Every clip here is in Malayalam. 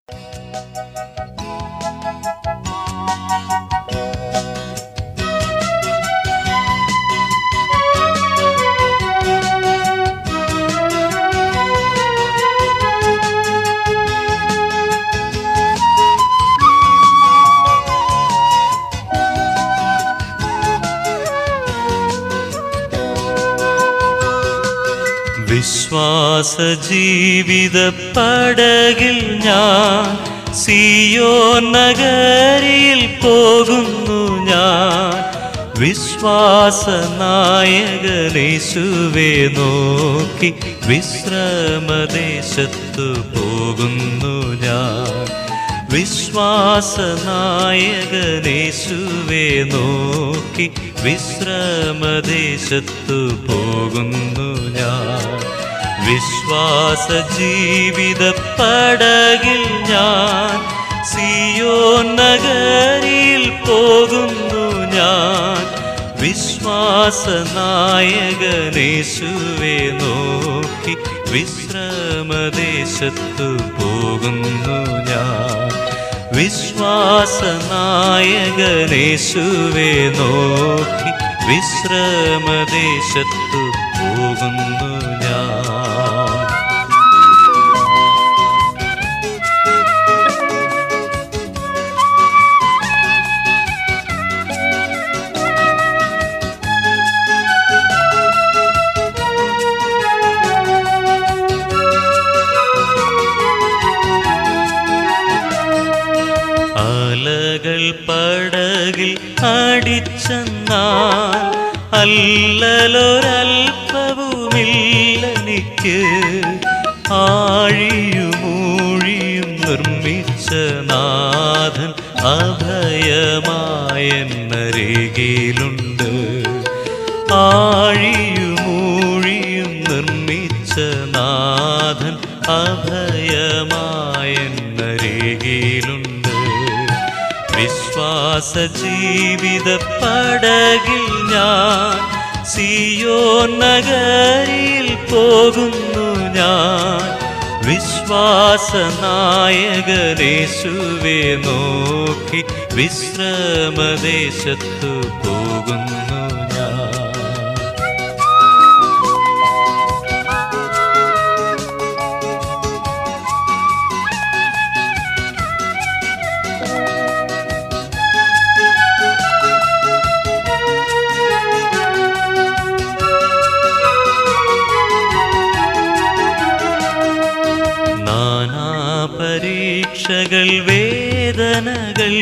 വിശ്വാസ ജീവിത പടകിൽ ഞാൻ സിയോ നഗരിയിൽ പോകുന്നു ഞാൻ വിശ്വാസ നായകനേശുവേ നോക്കി വിശ്രമദേശത്തു പോകുന്നു ഞാൻ വിശ്വാസ നായകനേശുവേ നോക്കി വിശ്രമദേശത്തു പോകുന്നു ഞാൻ വിശ്വാസ ജീവിത പടകിൽ ഞാൻ സിയോ നഗരിയിൽ പോകുന്നു ഞാൻ വിശ്വാസ നായകനേശുവേ നോക്കി വിശ്രമദേശത്തു പോകുന്നു ഞാൻ വിശ്വാസ നായകനേശുവേ നോക്കി വിശ്രമദേശത്തു പോകുന്നു ഞാൻ അലകൾ പടകിൽ അടിച്ചെന്നാൽ അല്ലലൊരൽപ്പവുമില്ലെനിക്ക് ആഴിയുമൂഴിയും നിർമ്മിച്ച നാഥൻ അഭയമായെന്നരികിലുണ്ട് ആഴിയുമൂഴിയും നിർമ്മിച്ച നാഥൻ അഭയമായെന്നരികിലുണ്ട് വിശ്വാസ ജീവിത പടകിൽ ഞാൻ സിയോ നഗരിയിൽ പോകുന്നു ഞാൻ വിശ്വാസ നായകനേശുവേ നോക്കി വിശ്രമദേശത്തു പോകുന്നു ഞാൻ നാനാ പരീക്ഷകൾ വേദനകൾ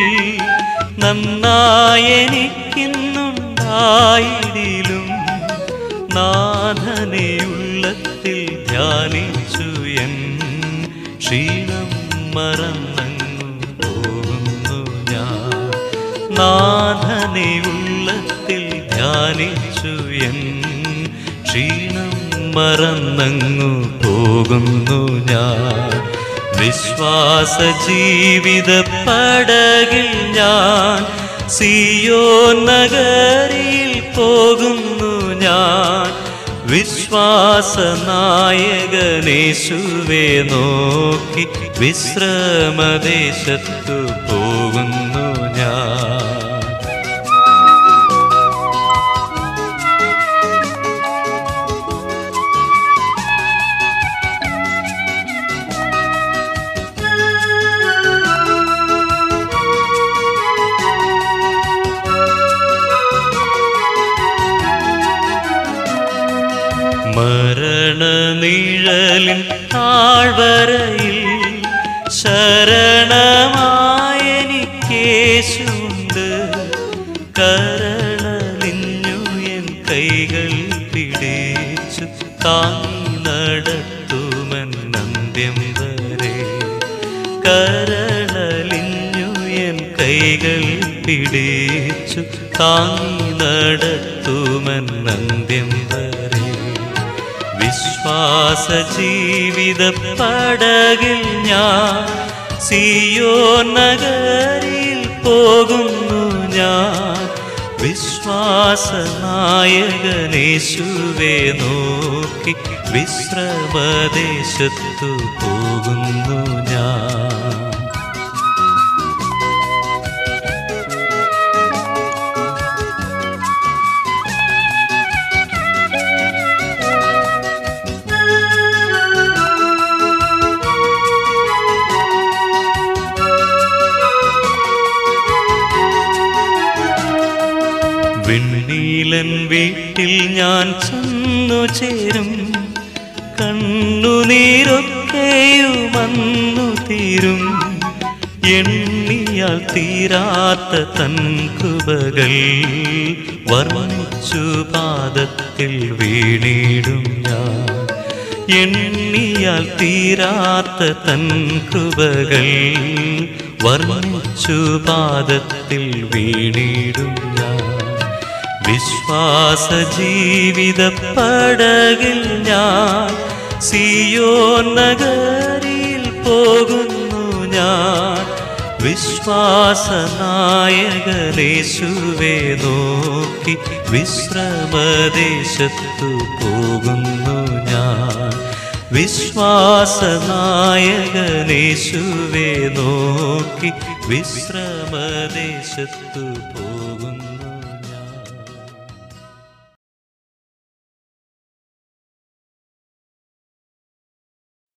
നന്നായെനിക്കിന്നുണ്ടായിടിലും നാഥനെ ഉള്ളത്തിൽ ധ്യാനിച്ചു എൻ ക്ഷീണം മറന്നങ്ങു പോകുന്നു ഞാൻ നാഥനെ ഉള്ളത്തിൽ ധ്യാനിച്ചു എൻ ക്ഷീണം മറന്നങ്ങു പോകുന്നു ഞാൻ വിശ്വാസ ജീവിത പടകിൽ ഞാൻ സിയോ നഗരിയിൽ പോകുന്നു ഞാൻ വിശ്വാസ നായകനേശുവേ നോക്കി വിശ്രമദേശത്തു പോകുന്നു ഞാൻ മരണനിഴലിൻ താഴ്വരയിൽ ശരണമായെനിക്കേശുണ്ട് കരളലിഞ്ഞു എൻ കൈകൾ പിടിച്ചു താങ്ങി നടത്തുമൻ അന്ത്യം വരെ കരളലിഞ്ഞു എൻ കൈകൾ പിടിച്ചു താങ്ങി നടത്തുമൻ അന്ത്യം വരെ വിശ്വാസ ജീവിത പടകിൽ ഞാൻ സിയോ നഗരിയിൽ പോകുന്നു ഞാൻ വിശ്വാസ നായകനേശുവേ നോക്കി വിശ്രമദേശത്തു പോകുന്നു ഞാൻ വീട്ടിൽ ഞാൻ ചെന്നു ചേരും കണ്ണുനീരൊക്കെയുമന്നു തീരും എണ്ണിയാൽ തീരാത്ത തൻ കൃപകൾ വർണ്ണിച്ചു പാദത്തിൽ വീണിടും ഞാൻ എണ്ണിയാൽ തീരാത്ത തൻ കൃപകൾ വർണ്ണിച്ചു പാദത്തിൽ വീണിടും ഞാൻ വിശ്വാസ ജീവിത പടകിൽ ഞാൻ സിയോ നഗരിയിൽ പോകുന്നു ഞാൻ വിശ്വാസനായകനേശുവേ നോക്കി വിശ്രമദേശത്തു പോകുന്നു ഞാൻ വിശ്വാസനായകനേശുവേ നോക്കി വിശ്രമദേശത്തു പോകുന്നു